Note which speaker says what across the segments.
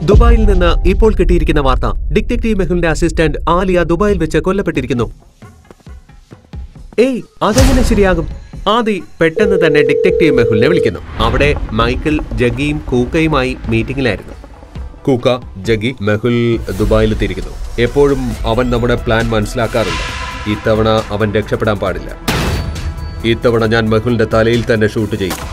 Speaker 1: ദുബായിൽ നിന്ന് ഇപ്പോൾ കിട്ടിയിരിക്കുന്ന വാർത്ത ഡിറ്റക്ടീവ് മെഹുലിന്റെ അസിസ്റ്റന്റ് ആലിയ ദുബായിൽ വെച്ച് കൊല്ലപ്പെട്ടിരിക്കുന്നു ഏയ് അതെങ്ങനെ ശരിയാകും ആദി പെട്ടെന്ന് തന്നെ ഡിറ്റക്ടീവ് മെഹുലിനെ വിളിക്കുന്നു അവിടെ മൈക്കിൾ ജഗിയും കൂക്കയുമായി മീറ്റിംഗിലായിരുന്നു കൂക്ക ജഗി മെഹുൽ ദുബായിലെത്തിയിരിക്കുന്നു എപ്പോഴും അവൻ നമ്മുടെ പ്ലാൻ മനസ്സിലാക്കാറുണ്ട് ഇത്തവണ അവൻ രക്ഷപ്പെടാൻ പാടില്ല ഇത്തവണ ഞാൻ മെഹുലിന്റെ തലയിൽ തന്നെ ഷൂട്ട് ചെയ്യും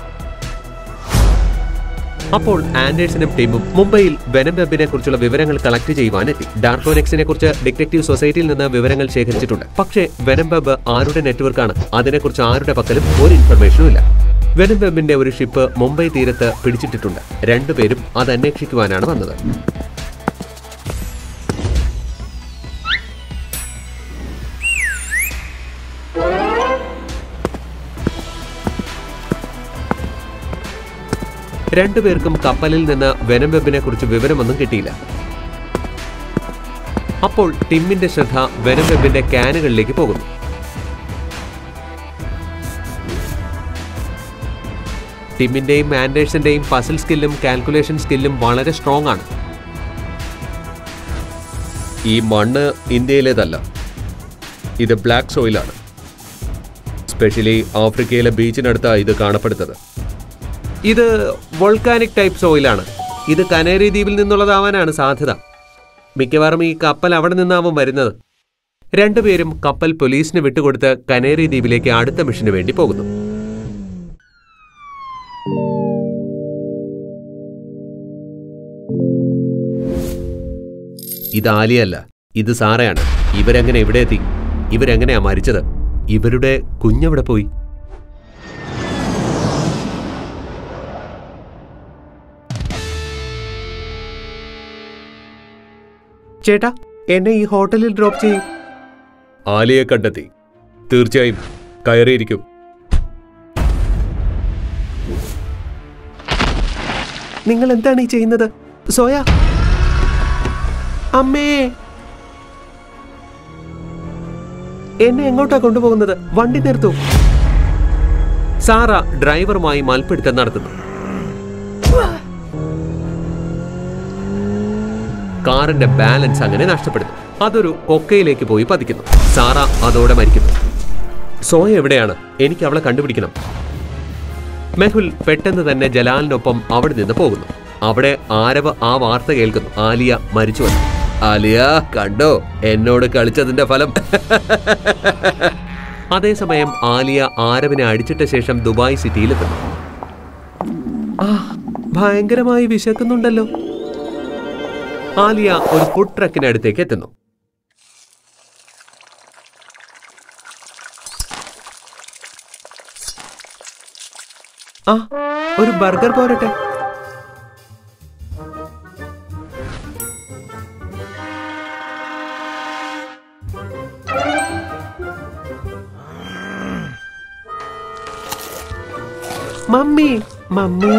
Speaker 1: അപ്പോൾ ആൻഡേഴ്സനും ടീമും മുംബൈയിൽ വെനം വെബിനെ കുറിച്ചുള്ള വിവരങ്ങൾ കളക്ട് ചെയ്യുവാനെത്തി ഡാർക്കോനെക്സിനെ കുറിച്ച് ഡിറ്റക്റ്റീവ് സൊസൈറ്റിയിൽ നിന്ന് വിവരങ്ങൾ ശേഖരിച്ചിട്ടുണ്ട് പക്ഷേ വെനം വെബ് ആരുടെ നെറ്റ്വർക്കാണ് അതിനെക്കുറിച്ച് ആരുടെ പക്കലും ഒരു ഇൻഫർമേഷനും ഇല്ല വെനം വെബിന്റെ ഒരു ഷിപ്പ് മുംബൈ തീരത്ത് പിടിച്ചിട്ടിട്ടുണ്ട് രണ്ടുപേരും അത് അന്വേഷിക്കുവാനാണ് വന്നത് രണ്ടുപേർക്കും കപ്പലിൽ നിന്ന് വെനം വെബിനെ കുറിച്ച് വിവരമൊന്നും കിട്ടിയില്ല അപ്പോൾ ടിമ്മിന്റെ ശ്രദ്ധ വെനം വെബിന്റെ ക്യാനുകളിലേക്ക് പോകുന്നു ടിമ്മിന്റെയും ആൻഡേഴ്സിന്റെയും പസിൽ സ്കില്ലും കാൽക്കുലേഷൻ സ്കില്ലും വളരെ സ്ട്രോങ് ആണ് ഈ മണ്ണ് ഇന്ത്യയിലേതല്ല ഇത് ബ്ലാക്ക് സോയിലാണ് സ്പെഷ്യലി ആഫ്രിക്കയിലെ ബീച്ചിനടുത്താണ് ഇത് കാണപ്പെടുന്നത് ഇത് വോൾക്കാനിക് ടൈപ്പ് സോയിലാണ് ഇത് കനേരി ദ്വീപിൽ നിന്നുള്ളതാവാനാണ് സാധ്യത മിക്കവാറും ഈ കപ്പൽ അവിടെ നിന്നാവും വരുന്നത് രണ്ടുപേരും കപ്പൽ പോലീസിന് വിട്ടുകൊടുത്ത് കനേരി ദ്വീപിലേക്ക് അടുത്ത മിഷന് വേണ്ടി പോകുന്നു ഇത് ആലിയല്ല ഇത് സാറയാണ് ഇവരെങ്ങനെ ഇവിടെ എത്തി ഇവരെങ്ങനെയാ മരിച്ചത് ഇവരുടെ കുഞ്ഞെവിടെ പോയി ചേട്ടാ എന്നെ ഈ ഹോട്ടലിൽ ഡ്രോപ്പ് ചെയ്യും ആലിയെ കണ്ടെത്തി തീർച്ചയായും കയറിയിരിക്കും നിങ്ങൾ എന്താണ് ഈ ചെയ്യുന്നത് സോയ അമ്മേ എന്നെ എങ്ങോട്ടാ കൊണ്ടുപോകുന്നത് വണ്ടി നിർത്തൂ സാറ ഡ്രൈവറുമായി മൽപ്പിടുത്തം നടത്തുന്നു കാറിന്റെ ബാലൻസ് അങ്ങനെ നഷ്ടപ്പെടുന്നു അതൊരു കൊക്കയിലേക്ക് പോയി പതിക്കുന്നു സാറ അതോടെ മരിക്കുന്നു സോയ എവിടെയാണ് എനിക്ക് അവളെ കണ്ടുപിടിക്കണം മെഹുൽ പെട്ടെന്ന് തന്നെ ജലാലിനൊപ്പം അവിടെ നിന്ന് പോകുന്നു അവിടെ ആരവ് ആ വാർത്ത കേൾക്കുന്നു ആലിയ മരിച്ചു വന്നു ആലിയ കണ്ടോ എന്നോട് കളിച്ചതിന്റെ ഫലം അതേസമയം ആലിയ ആരവിനെ അടിച്ചിട്ട ശേഷം ദുബായ് സിറ്റിയിലെത്തുന്നു ആ ഭയങ്കരമായി വിശക്കുന്നുണ്ടല്ലോ ആലിയ ഒരു ഫുഡ് ട്രക്കിനടുത്തേക്ക് എത്തുന്നു ആ ഒരു ബർഗർ പോരട്ടെ mummy mummy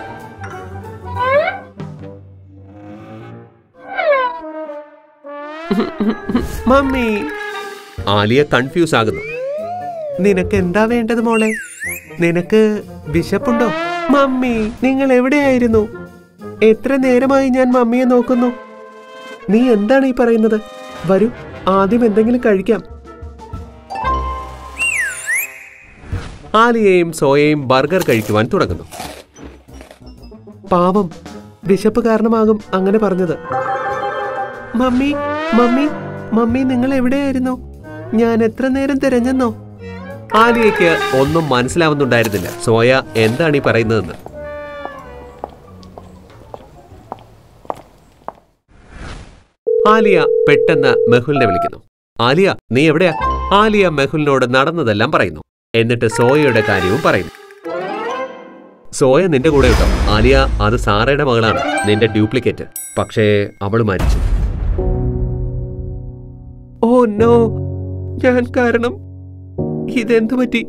Speaker 1: mummy Aliya confuse ആകുന്നു നിനക്ക് എന്താ വേണ്ടത് മോളെ നിനക്ക് വിശപ്പുണ്ടോ മമ്മി നിങ്ങൾ എവിടെയായിരുന്നു എത്ര നേരമായി ഞാൻ മമ്മിയെ നോക്കുന്നു നീ എന്താണ് ഈ പറയുന്നത് വരൂ ആദ്യം എന്തെങ്കിലും കഴിക്കാം ആലിയയും സോയയും ബർഗർ കഴിക്കുവാൻ തുടങ്ങുന്നു പാവം വിശപ്പ് കാരണമാകും അങ്ങനെ പറഞ്ഞത് മമ്മി മമ്മി മമ്മി നിങ്ങൾ എവിടെയായിരുന്നു ഞാൻ എത്ര നേരം തിരഞ്ഞെന്നോ ആലിയയ്ക്ക് ഒന്നും മനസ്സിലാവുന്നുണ്ടായിരുന്നില്ല സോയ എന്താണ് ഈ പറയുന്നതെന്ന് ആലിയ പെട്ടെന്ന് മെഹുലിനെ വിളിക്കുന്നു ആലിയ നീ എവിടെയാ ആലിയ മെഹുലിനോട് നടന്നതെല്ലാം പറയുന്നു എന്നിട്ട് സോയയുടെ കാര്യവും പറയുന്നു സോയ നിന്റെ കൂടെ ഉണ്ടോ ആലിയ അത് സാറയുടെ മകളാണ് നിന്റെ ഡ്യൂപ്ലിക്കേറ്റ് പക്ഷേ അവൾ മരിച്ചു ഓ നോ ഞാൻ കാരണം ഇതെന്തു പറ്റി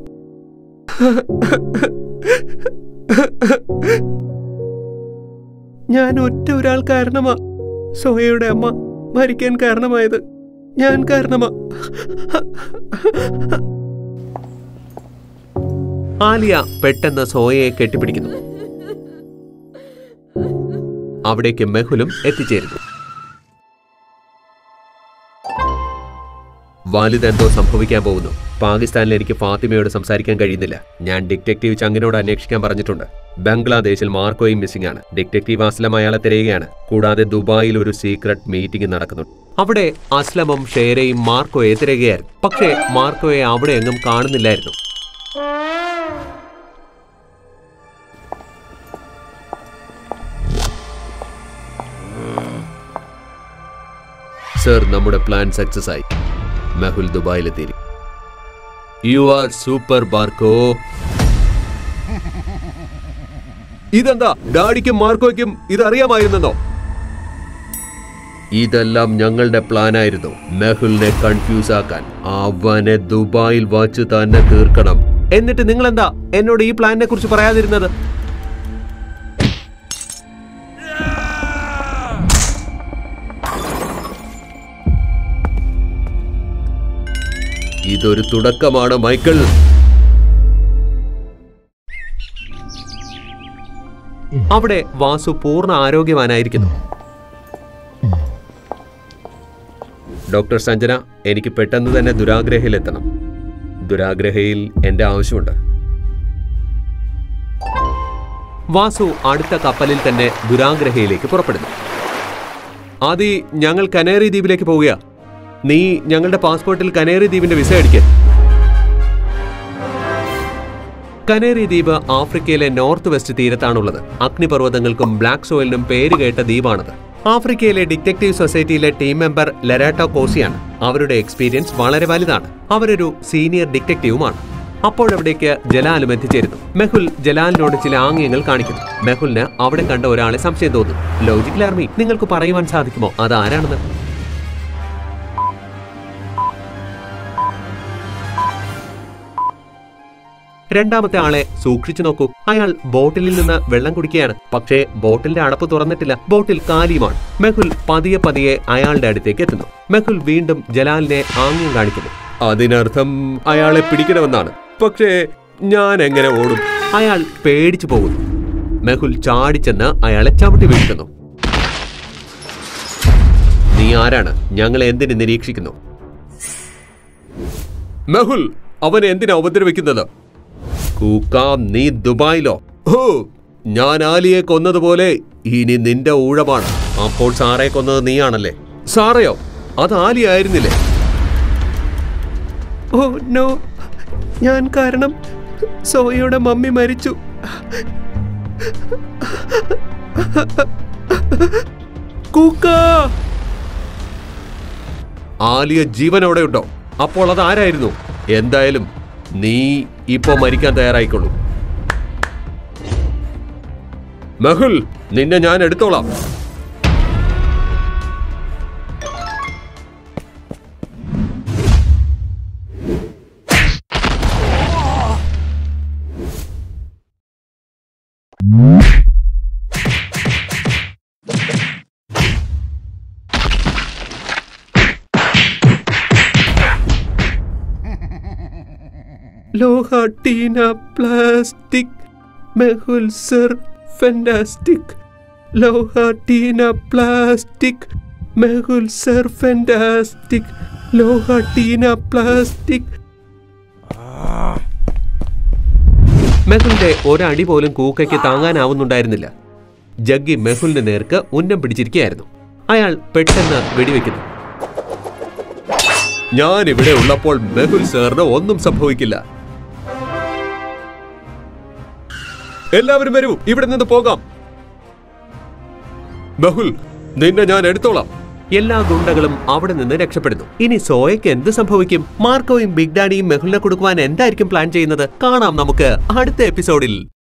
Speaker 1: ഞാൻ ഒറ്റ ഒരാൾ കാരണമാ സോയയുടെ അമ്മ മരിക്കാൻ കാരണമായത് ഞാൻ കാരണമാ ആലിയ പെട്ടെന്ന് സോയയെ കെട്ടിപ്പിടിക്കുന്നു അവിടേക്ക് മെഹുലും എത്തിച്ചേരുന്നു വാലിദ് എന്തോ സംഭവിക്കാൻ പോകുന്നു പാകിസ്ഥാനിൽ എനിക്ക് ഫാത്തിമയോട് സംസാരിക്കാൻ കഴിയുന്നില്ല ഞാൻ ഡിറ്റക്റ്റീവ് ചങ്ങിനോട് അന്വേഷിക്കാൻ പറഞ്ഞിട്ടുണ്ട് ബംഗ്ലാദേശിൽ മാർക്കോയും മിസ്സിംഗ് ആണ് ഡിറ്റക്റ്റീവ് അസ്ലം അയാളെ തിരയുകയാണ് കൂടാതെ ദുബായിൽ ഒരു സീക്രട്ട് മീറ്റിംഗ് നടക്കുന്നുണ്ട് അവിടെ അസ്ലമും ഷേരയും മാർക്കോയെ തിരയുകയായിരുന്നു പക്ഷേ മാർക്കോയെ അവിടെ എങ്ങും കാണുന്നില്ലായിരുന്നു സർ നമ്മുടെ പ്ലാൻ സക്സസ് ആയി മെഹുൽ ദുബായിലെത്തി യു ആർ സൂപ്പർ ബാർക്കോ ഇതെന്താ ഡാഡിക്കും മാർക്കോയ്ക്കും ഇതറിയാമായിരുന്നോ ഇതെല്ലാം ഞങ്ങളുടെ പ്ലാനായിരുന്നു മെഹുലിനെ കൺഫ്യൂസ് ആക്കാൻ അവനെ ദുബായിൽ വച്ച് തന്നെ തീർക്കണം എന്നിട്ട് നിങ്ങൾ എന്താ എന്നോട് ഈ പ്ലാനിനെ കുറിച്ച് പറയാതിരുന്നത് ഇതൊരു തുടക്കമാണ് മൈക്കിൾ അവിടെ വാസു പൂർണ്ണ ആരോഗ്യവാനായിരിക്കുന്നു ഡോക്ടർ സഞ്ജന എനിക്ക് പെട്ടെന്ന് തന്നെ ദുരാഗ്രഹയിലെത്തണം ദുരാഗ്രഹയിൽ എന്റെ ആവശ്യമുണ്ട് വാസു അടുത്ത കപ്പലിൽ തന്നെ ദുരാഗ്രഹയിലേക്ക് പുറപ്പെടുന്നു ആദി ഞങ്ങൾ കനേറി ദ്വീപിലേക്ക് പോവുക നീ ഞങ്ങളുടെ പാസ്പോർട്ടിൽ കനേറി ദ്വീപിന്റെ വിസ അടിക്കുക കനേറി ദ്വീപ് ആഫ്രിക്കയിലെ നോർത്ത് വെസ്റ്റ് തീരത്താണുള്ളത് അഗ്നിപർവ്വതങ്ങൾക്കും ബ്ലാക്ക് സോയിലിനും പേരുകേട്ട ദ്വീപാണത് ആഫ്രിക്കയിലെ detective society team member Lerato കോസിയാണ് അവരുടെ എക്സ്പീരിയൻസ് വളരെ വലുതാണ് അവരൊരു സീനിയർ ഡിറ്റക്റ്റീവുമാണ് അപ്പോഴവിടേക്ക് ജലാലും എത്തിച്ചേരുന്നു മെഹുൽ ജലാലിനോട് ചില ആംഗ്യങ്ങൾ കാണിക്കുന്നു മെഹുലിന് അവിടെ കണ്ട ഒരാളെ സംശയം തോന്നുന്നു ലോജിക്കൽ ആർമി നിങ്ങൾക്ക് പറയുവാൻ സാധിക്കുമോ അത് ആരാണെന്ന് രണ്ടാമത്തെ ആളെ സൂക്ഷിച്ചു നോക്കൂ അയാൾ ബോട്ടിലിൽ നിന്ന് വെള്ളം കുടിക്കുകയാണ് പക്ഷേ ബോട്ടിലിന്റെ അടപ്പ് തുറന്നിട്ടില്ല ബോട്ടിൽ കാലിയുമാണ് മെഹുൽ പതിയെ പതിയെ അയാളുടെ അടുത്തേക്ക് എത്തുന്നു മെഹുൽ വീണ്ടും ജലാലിനെ ആംഗ്യം കാണിക്കുന്നു അതിനർത്ഥം അയാളെ പിടിക്കണമെന്നാണ് പക്ഷേ ഞാൻ എങ്ങനെ ഓടും അയാൾ പേടിച്ചു പോകുന്നു മെഹുൽ ചാടിച്ചെന്ന് അയാളെ ചവിട്ടി വീഴ്ത്തുന്നു നീ ആരാണ് ഞങ്ങളെ എന്തിന് നിരീക്ഷിക്കുന്നു മെഹുൽ അവനെ എന്തിനാ ഉപദ്രവിക്കുന്നത് കൂക്കാം നീ ദുബായിലോ ഓ ഞാൻ ആലിയെ കൊന്നതുപോലെ ഇനി നിന്റെ ഊഴമാണ് അപ്പോൾ സാറെ കൊന്നത് നീയാണല്ലേ സാറയോ അത് ആലി ആയിരുന്നില്ലേ ഓ നോ ഞാൻ കാരണം സോയയുടെ മമ്മി മരിച്ചു കൂക്ക ആലിയ ജീവനോടെ ഉണ്ടോ അപ്പോൾ അത് ആരായിരുന്നു എന്തായാലും നീ ഇപ്പോ മരിക്കാൻ തയ്യാറായിക്കൊള്ളൂ മെഹുൽ നിന്നെ ഞാൻ എടുത്തോളാം ലോഹ ടീന പ്ലാസ്റ്റിക് മെഹുൽ സർ ഫെൻറ്റാസ്റ്റിക് ലോഹ ടീന പ്ലാസ്റ്റിക് മെഹുൽ സർ ഫെൻറ്റാസ്റ്റിക് ലോഹ ടീന പ്ലാസ്റ്റിക് മെഹുലിന്റെ ഒരടി പോലും കൂക്കയ്ക്ക് താങ്ങാനാവുന്നുണ്ടായിരുന്നില്ല ജഗ്ഗി മെഹുലിന്റെ നേർക്ക് ഉന്നം പിടിച്ചിരിക്കുകയായിരുന്നു അയാൾ പെട്ടെന്ന് വെടിവെക്കുന്നു ഞാൻ ഇവിടെ ഉള്ളപ്പോൾ മെഹുൽ സാറിന് ഒന്നും സംഭവിക്കില്ല എല്ലാവരും വരൂ ഇവിടെ നിന്ന് പോകാം ബഹുൽ നിന്നെ ഞാൻ എടുത്തോളാം എല്ലാ ഗുണ്ടകളും അവിടെ നിന്ന് രക്ഷപ്പെടുന്നു ഇനി സോയയ്ക്ക് എന്ത് സംഭവിക്കും മാർക്കോയും ബിഗ് ഡാഡിയും മെഹുലിനെ കൊടുക്കുവാൻ എന്തായിരിക്കും പ്ലാൻ ചെയ്യുന്നത് കാണാം നമുക്ക് അടുത്ത എപ്പിസോഡിൽ